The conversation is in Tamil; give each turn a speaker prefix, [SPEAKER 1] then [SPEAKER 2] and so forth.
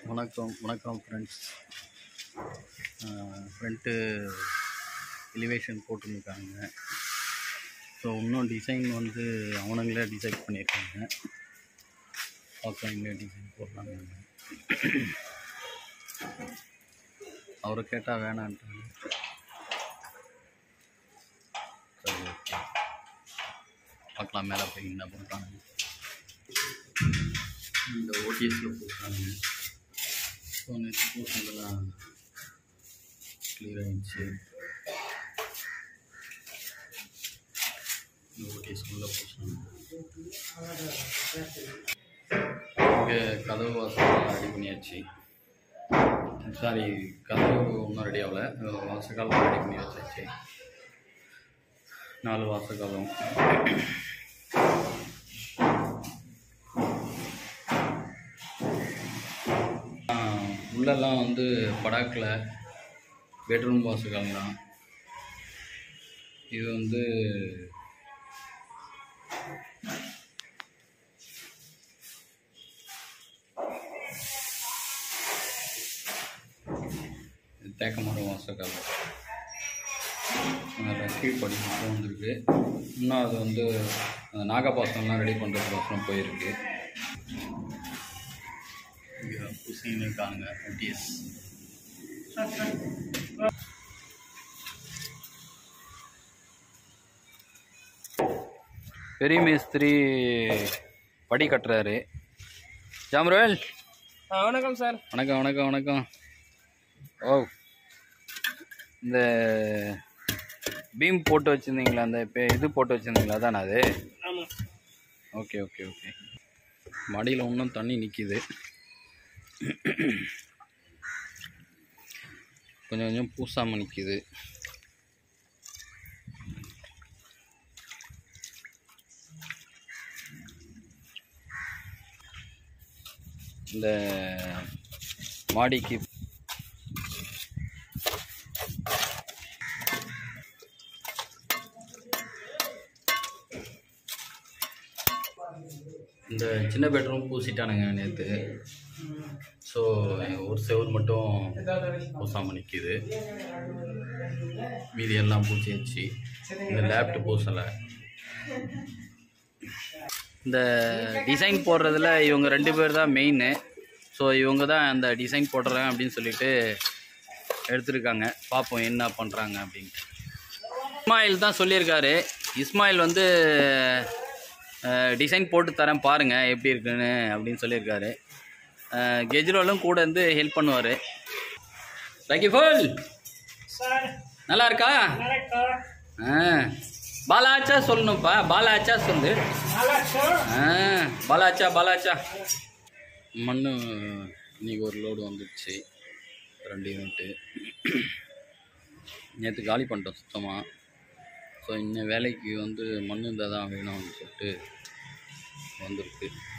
[SPEAKER 1] வணக்கம் வணக்கம் ஃப்ரெண்ட்ஸ் ஃப்ரண்ட்டு எலிவேஷன் போட்டுருக்காங்க ஸோ இன்னும் டிசைன் வந்து அவனுங்களே டிசைட் பண்ணியிருக்காங்க பார்க்கலாங்களே டிசைன் போடுறாங்க அவரை கேட்டால் வேணான்ட்டாங்க சரி ஓகே பார்க்கலாம் மேலே போய் என்ன பண்ணுறாங்க இந்த ஓடிஎஸில் போடுறாங்க ஸோ நேற்று போட்டதெல்லாம் கிளியர் ஆகிடுச்சு இந்த ஓடிஎஸ் உள்ளே போட்டாங்க இங்கே கதவு வாசல் ரெடி பண்ணியாச்சு சாரி கதவு ஒன்றும் ரெடி ஆகல வாசக்காலம் ரெடி பண்ணி வச்சாச்சு நாலு வாசக்காலம் உள்ளெல்லாம் வந்து படாக்கில் பெட்ரூம் வாசகால் தான் இது வந்து இது தேக்க மரம் வாசகால் அதில் கீழ்ப்படி மட்டும் வந்திருக்கு இன்னும் அது வந்து அந்த நாகபாசனம்லாம் ரெடி பண்ணுறதுக்கோசரம் போயிருக்கு இங்கே புசின்னு இருக்காங்க ஓடிஎஸ் பெரிய மேஸ்திரி படி கட்டுறாரு ஜாம்ரோல்
[SPEAKER 2] வணக்கம் சார்
[SPEAKER 1] வணக்கம் வணக்கம் வணக்கம் ஓ இந்த பீம் போட்டு வச்சுருந்தீங்களா அந்த இப்போ இது போட்டு வச்சுருந்தீங்களா தானே அது
[SPEAKER 2] ஆமாம்
[SPEAKER 1] ஓகே ஓகே ஓகே மடியில் இன்னும் தண்ணி நிற்கிது கொஞ்சம் கொஞ்சம் பூசாமல் நிற்கிது இந்த மாடிக்கு இந்த சின்ன பெட்ரூம் பூசிட்டானுங்க நேற்று ஸோ ஒரு செவர் மட்டும் பூசாமல் நிற்கிது மீதி எல்லாம் பூச்சியாச்சு இந்த லேப்டு பூசலை இந்த டிசைன் போடுறதுல இவங்க ரெண்டு பேர் தான் மெயின் ஸோ இவங்க தான் அந்த டிசைன் போடுறேன் அப்படின்னு சொல்லிட்டு எடுத்திருக்காங்க பார்ப்போம் என்ன பண்ணுறாங்க அப்படின்ட்டு இஸ்மாயில் தான் சொல்லியிருக்காரு இஸ்மாயில் வந்து டிசைன் போட்டு தரேன் பாருங்கள் எப்படி இருக்குன்னு அப்படின்னு சொல்லியிருக்காரு அஹ், கெஜ்ரோலும் கூட இருந்து ஹெல்ப் பண்ணுவார் ரகிஃபுல்
[SPEAKER 2] சார்
[SPEAKER 1] நல்லா இருக்கா
[SPEAKER 2] நல்லா
[SPEAKER 1] ஆ பாலாச்சா சொல்லணும்ப்பா பாலாச்சா சொல்லு
[SPEAKER 2] நல்லா சார்
[SPEAKER 1] ஆ பாலாச்சா பாலாச்சா மண் இன்னைக்கு ஒரு லோடு வந்துடுச்சு ரெண்டு யூனிட்டு நேற்று காலி பண்ணிட்டோம் சுத்தமாக ஸோ இன்னும் வேலைக்கு வந்து மண் இருந்தால் தான் வேணும்னு சொல்லிட்டு வந்திருக்கு